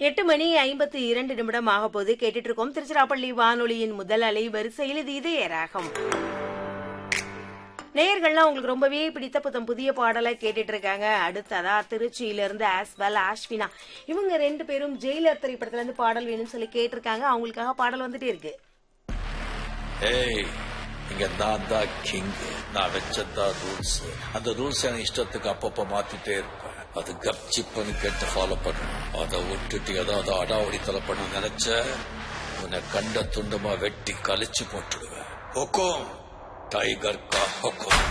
எட்டு மணி ஐம்பத்தி இரண்டு நிமிடம் ஆக போது கேட்டுட்டு இருக்கோம் திருச்சிராப்பள்ளி வானொலியின் முதல் அலை வரிசையில் இது இதய ராகம் நேயர்கள்லாம் உங்களுக்கு ரொம்பவே பிடித்த புத்தம் புதிய பாடலை கேட்டுட்டு இருக்காங்க அடுத்ததா திருச்சியில இருந்து ஆஸ்வல் ஆஷ்வினா இவங்க ரெண்டு பேரும் ஜெயிலர் திரைப்படத்துல இருந்து பாடல் வேணும்னு சொல்லி கேட்டிருக்காங்க அவங்களுக்காக பாடல் வந்துட்டே இருக்கு ஏய் இங்க நான் தான் கிங் நான் வச்சதான் ரூல்ஸ் அந்த ரூல்ஸ் எனக்கு இஷ்டத்துக்கு அப்பப்ப மாத்திட்டே இருப்பேன் அது கப்சிப்புன்னு கேட்டு ஃபாலோ பண்ணணும் அதை விட்டுட்டு ஏதாவது அடாவடித்தலை பண்ண நினைச்ச உன்னை கண்ட துண்டமா வெட்டி கழிச்சு போட்டுடுவேன் ஹொக்கோம் டைகர் கா ஹொக்கோம்